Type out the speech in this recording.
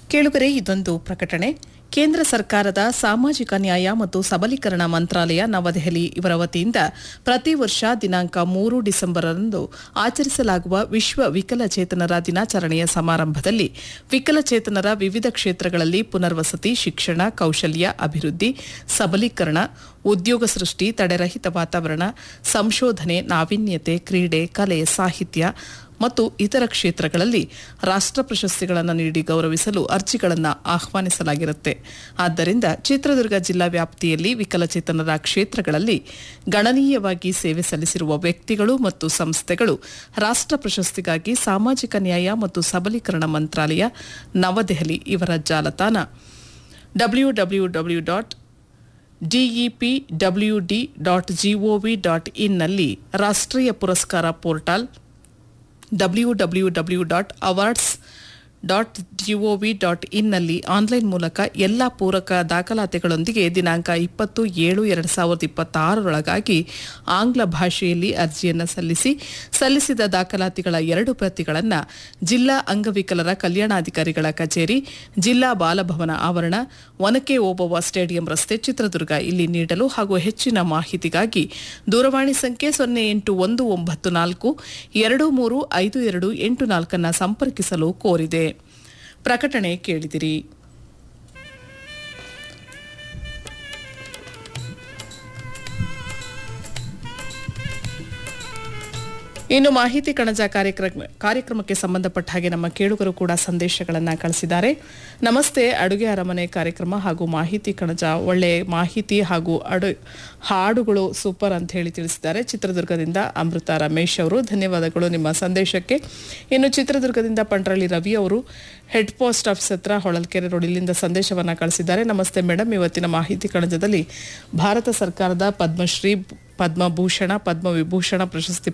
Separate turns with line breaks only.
ಕೇಳುಗರೆ ಇದೊಂದು ಪ್ರಕಟಣೆ ಕೇಂದ್ರ ಸರ್ಕಾರದ ಸಾಮಾಜಿಕ ನ್ಯಾಯ ಮತ್ತು ಸಬಲೀಕರಣ ಮಂತ್ರಾಲಯ ನವದೆಹಲಿ ಇವರ ವತಿಯಿಂದ ಪ್ರತಿ ವರ್ಷ ದಿನಾಂಕ ಮೂರು ಡಿಸೆಂಬರ್ರಂದು ಆಚರಿಸಲಾಗುವ ವಿಶ್ವ ವಿಕಲಚೇತನರ ದಿನಾಚರಣೆಯ ಸಮಾರಂಭದಲ್ಲಿ ವಿಕಲಚೇತನರ ವಿವಿಧ ಕ್ಷೇತ್ರಗಳಲ್ಲಿ ಪುನರ್ವಸತಿ ಶಿಕ್ಷಣ ಕೌಶಲ್ಯ ಅಭಿವೃದ್ಧಿ ಸಬಲೀಕರಣ ಉದ್ಯೋಗ ಸೃಷ್ಟಿ ತಡೆರಹಿತ ವಾತಾವರಣ ಸಂಶೋಧನೆ ನಾವೀನ್ಯತೆ ಕ್ರೀಡೆ ಕಲೆ ಸಾಹಿತ್ಯ ಮತ್ತು ಇತರ ಕ್ಷೇತ್ರಗಳಲ್ಲಿ ರಾಷ್ಟ್ರ ಪ್ರಶಸ್ತಿಗಳನ್ನು ನೀಡಿ ಗೌರವಿಸಲು ಅರ್ಜಿಗಳನ್ನು ಆಹ್ವಾನಿಸಲಾಗಿರುತ್ತೆ ಆದ್ದರಿಂದ ಚಿತ್ರದುರ್ಗ ಜಿಲ್ಲಾ ವ್ಯಾಪ್ತಿಯಲ್ಲಿ ವಿಕಲಚೇತನರ ಕ್ಷೇತ್ರಗಳಲ್ಲಿ ಗಣನೀಯವಾಗಿ ಸೇವೆ ಸಲ್ಲಿಸಿರುವ ವ್ಯಕ್ತಿಗಳು ಮತ್ತು ಸಂಸ್ಥೆಗಳು ರಾಷ್ಟ್ರ ಪ್ರಶಸ್ತಿಗಾಗಿ ಸಾಮಾಜಿಕ ನ್ಯಾಯ ಮತ್ತು ಸಬಲೀಕರಣ ಮಂತ್ರಾಲಯ ನವದೆಹಲಿ ಇವರ ಜಾಲತಾಣ W W W dot D E P W D dot G O V dot ಇನ್ನಲ್ಲಿ ರಾಷ್ಟ್ರೀಯ ಪುರಸ್ಕಾರ portal W W W dot awards dot G O V dot ಇನ್ನಲ್ಲಿ ಆನ್ಲೈನ್ ಮೂಲಕ ಎಲ್ಲ ಪೂರಕ ದಾಖಲಾತಿಗಳೊಂದಿಗೆ ದಿನಾಂಕ ಇಪ್ಪತ್ತು ಏಳು ಎರಡು ಸಾವಿರದ ಇಪ್ಪತ್ತಾರರೊಳಗಾಗಿ ಆಂಗ್ಲ ಭಾಷೆಯಲ್ಲಿ ಅರ್ಜಿಯನ್ನು ಸಲ್ಲಿಸಿ ಸಲ್ಲಿಸಿದ ದಾಖಲಾತಿಗಳ ಎರಡು ಪ್ರತಿಗಳನ್ನು ಜಿಲ್ಲಾ ಅಂಗವಿಕಲರ ಕಲ್ಯಾಣಾಧಿಕಾರಿಗಳ ಕಚೇರಿ ಜಿಲ್ಲಾ ಬಾಲಭವನ ಆವರಣ ಒನಕೆ ಓಬವ್ವ ಸ್ಟೇಡಿಯಂ ರಸ್ತೆ ಚಿತ್ರದುರ್ಗ ಇಲ್ಲಿ ನೀಡಲು ಹಾಗೂ ಹೆಚ್ಚಿನ ಮಾಹಿತಿಗಾಗಿ ದೂರವಾಣಿ ಸಂಖ್ಯೆ ಸೊನ್ನೆ ಎಂಟು ಒಂದು ಒಂಬತ್ತು ನಾಲ್ಕು ಎರಡು ಮೂರು ಐದು ಎರಡು ಎಂಟು ನಾಲ್ಕನ್ನು ಸಂಪರ್ಕಿಸಲು ಕೋರಿದೆ ಪ್ರಕಟಣೆ ಕೇಳಿದಿರಿ ಇನ್ನು ಮಾಹಿತಿ ಕಣಜ ಕಾರ್ಯಕ್ರಮ ಕಾರ್ಯಕ್ರಮಕ್ಕೆ ಸಂಬಂಧಪಟ್ಟ ಹಾಗೆ ನಮ್ಮ ಕೇಳುಗರು ಕೂಡ ಸಂದೇಶಗಳನ್ನು ಕಳಿಸಿದ್ದಾರೆ ನಮಸ್ತೆ ಅಡುಗೆ ಅರಮನೆ ಕಾರ್ಯಕ್ರಮ ಹಾಗೂ ಮಾಹಿತಿ ಕಣಜ ಒಳ್ಳೆ ಮಾಹಿತಿ ಹಾಗೂ ಅಡು ಹಾಡುಗಳು ಸೂಪರ್ ಅಂತ ಹೇಳಿ ತಿಳಿಸಿದ್ದಾರೆ ಚಿತ್ರದುರ್ಗದಿಂದ ಅಮೃತ ರಮೇಶ್ ಅವರು ಧನ್ಯವಾದಗಳು ನಿಮ್ಮ ಸಂದೇಶಕ್ಕೆ ಇನ್ನು ಚಿತ್ರದುರ್ಗದಿಂದ ಪಂಡ್ರಳ್ಳಿ ರವಿ ಅವರು ಹೆಡ್ ಪೋಸ್ಟ್ ಆಫೀಸ್ ಹತ್ರ ಹೊಳಲ್ಕೆರೆ ರೋಡ್ ಇಲ್ಲಿಂದ ಸಂದೇಶವನ್ನು ಕಳಿಸಿದ್ದಾರೆ ನಮಸ್ತೆ ಮೇಡಮ್ ಇವತ್ತಿನ ಮಾಹಿತಿ ಕಣಜದಲ್ಲಿ ಭಾರತ ಸರ್ಕಾರದ ಪದ್ಮಶ್ರೀ ಪದ್ಮಭೂಷಣ ಪದ್ಮವಿಭೂಷಣ ಪ್ರಶಸ್ತಿ